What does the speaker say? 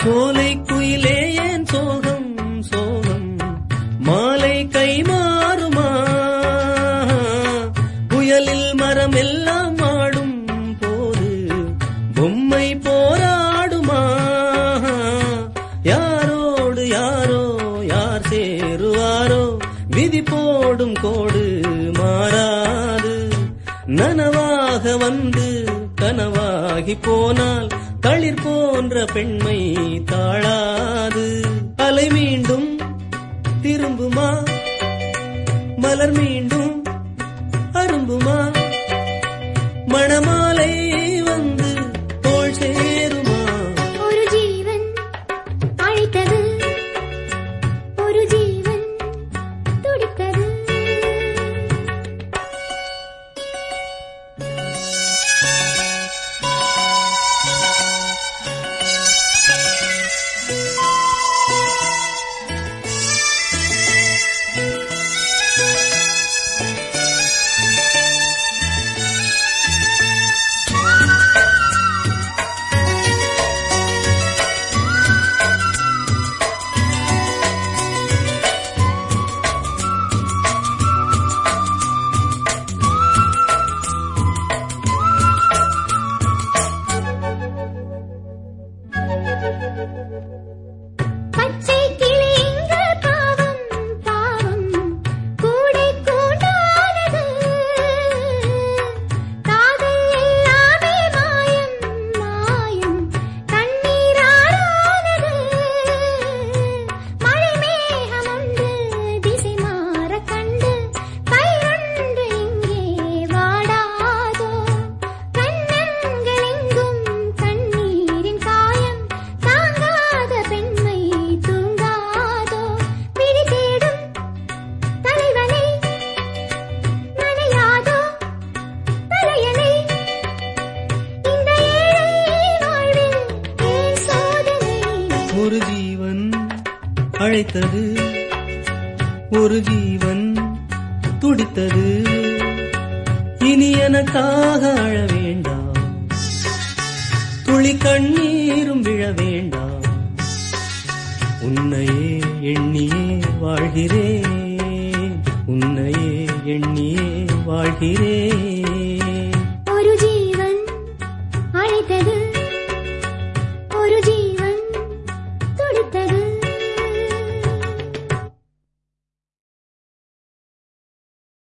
சோலை குயிலே ஏன் சோகம் சோகம் மாலை கை மாறுமா புயலில் மரமெல்லாம் ஆடும் போது பொம்மை போராடுமா யாரோடு யாரோ யார் சேருவாரோ விதி போடும் கோடு மாறாது நனவாக வந்து கனவாகி போனால் தளிர் போன்ற பெண்மை தாழாது அலை மீண்டும் திரும்புமா மலர் மீண்டும் அரும்புமா மணமாலை வந்து தோள் சேருமா ஒரு ஜீவன் அழைத்தது ஒரு ஜீவன் துடித்தது பச்சை கிளி இங்கு பாவம் பாவம் கூடை கூடானது காதல் எல்லாமே மாயம் மாயம் கண்ணீரானது மழை மேகம் ஒன்று திசை மாற கண்டு கையொன்று இங்கே வாடாதோ கண்ணங்கள் எங்கும் கண்ணீரின் காயம் தாங்காத பெண்மை தூங்காதோ பிடி தேடும் தலைவனை நனையாதோ தலையணை இந்த ஏழை வாழ்வில் ஏன் சோதனை ஒரு ஜீவன் அழைத்தது ஒரு ஜீவன் துடித்தது இனி எனக்காக அழ வேண்டாம் துளி கண்ணீரும் விழ வேண்டாம் உன்னையே எண்ணியே வாழ்கிறேன் உன்னையே எண்ணியே வாழ்கிறேன்